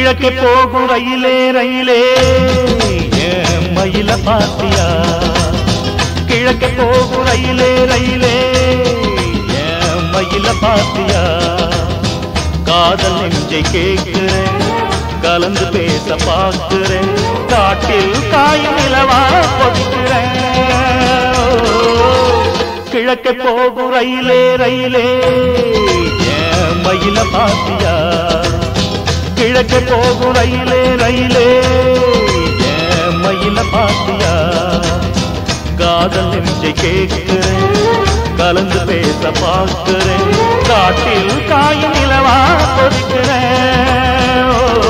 கிழக்கே போகும் ரயிலே ரயிலே என் மயில பாத்தியா கிழக்கே போகும் ரயிலே ரயிலே என் மயில பாத்தியா காதல் நெஞ்சை கேட்கிறேன் கலந்து பேச பார்க்கிறேன் காட்டில் காயும் நிலவா கொதிக்கிறேன் கிழக்கே போகும் ரயிலே ரயிலே என் மயில பாத்தியா கிழக்கே போகும் ரயிலே ரயிலே என் மயில பாத்தியா காதல் நெஞ்சை கேட்கிறேன் கலந்து பேச பார்க்கிறேன் காட்டில் காயும் நிலவா கொதிக்கிறேன் ஓ.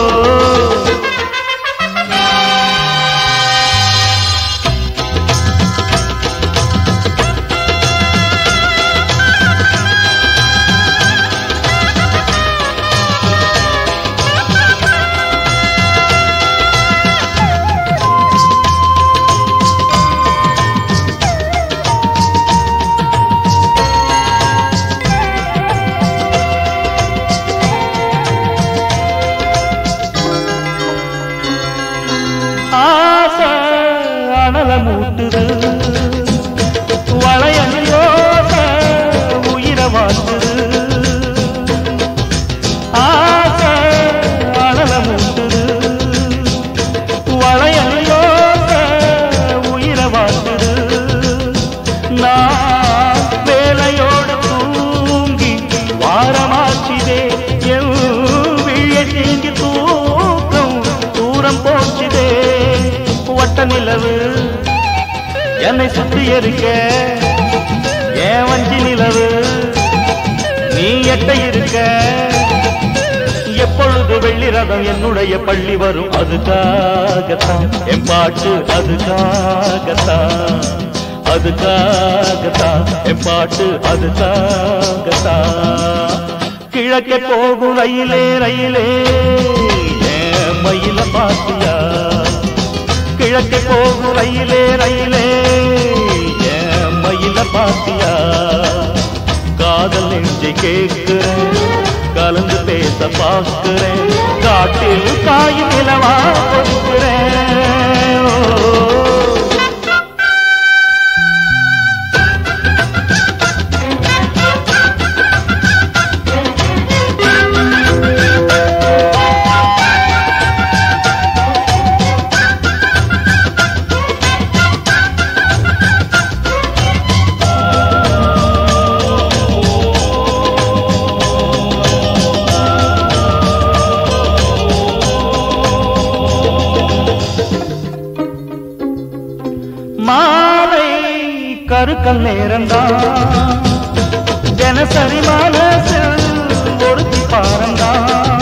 ஆசை அனல மூட்டுது வளையலோச உயிர மாட்டுது ஆசை அனல மூட்டுது வளையலோச உயிர மாட்டுது நான் வேலையோடு தூங்கி வாரமாச்சிதே என் விழியை தீங்கி தூக்கம் தூரம் போச்சுதே வட்ட நிலவு என்னை சுத்தி இருக்க ஏன் வஞ்சி நிலவு நீ எட்ட இருக்க எப்பொழுது வெள்ளி ரதம் என்னுடைய பள்ளி வரும் அதுக்காகத்தான் என் பாட்டு அதுக்காகத்தான் அதுக்காகத்தான் என் பாட்டு அதுக்காகத்தான் கிழக்கே போகும் ரயிலே ரயிலே என் மயில பாத்தியா கிழக்கே போகும் ரயிலே ரயிலே என் மயில பாத்தியா காதல் நெஞ்சை கேட்கிறேன் கலந்து பேச பார்க்கிறேன் காட்டில் காயும் நிலவா கொடுக்கிறேன் ஓ. மாலை கருக்கல் நேரந்தான் தினசரி மனசில் ஒருத்தி பாரந்தான்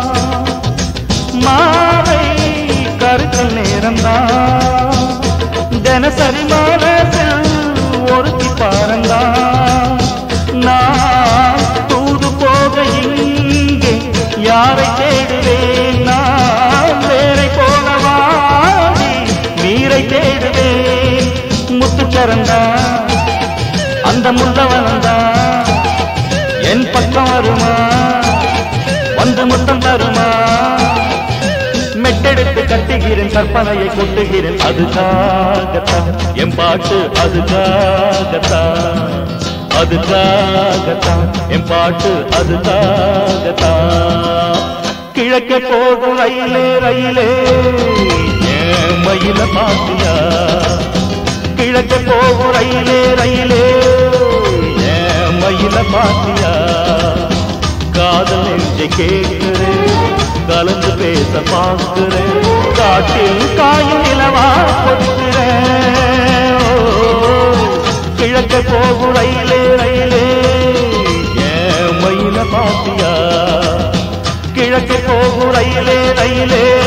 மாலை கருக்கல் நேரந்தான் தினசரி மனசில் ஒருத்தி பாரந்தான் நான் தூது போக இங்கே யாரை தேடுவேன் நான் வேறை போக வாடி நீரை தேடுவேன் முத்துச்சரந்தா அந்த முள்ளவனந்தா என் பக்கம் வருமா வந்து முத்தம் தருமா மெட்டெடுத்து கட்டுகிறேன் கற்பனையை கொட்டுகிறேன் அதுக்காகத்தான் என் பாட்டு அதுக்காகத்தான் அதுக்காகத்தான் என் பாட்டு அதுக்காகத்தான் கிழக்கே போகும் ரயிலே ரயிலே என் மயில பாத்தியா கிழக்கே போகும் ரயிலே ரயிலே என் மயில பாத்தியா காதல் நெஞ்சை கேட்கிறேன் கலந்து பேச பார்க்கிறேன் காட்டில் காயும் நிலவா கொடுக்கிறேன் ஓ, கிழக்கே போகும் ரயிலே ரயிலே என் மயில பாத்தியா கிழக்கே போகும் ரயிலே ரயிலே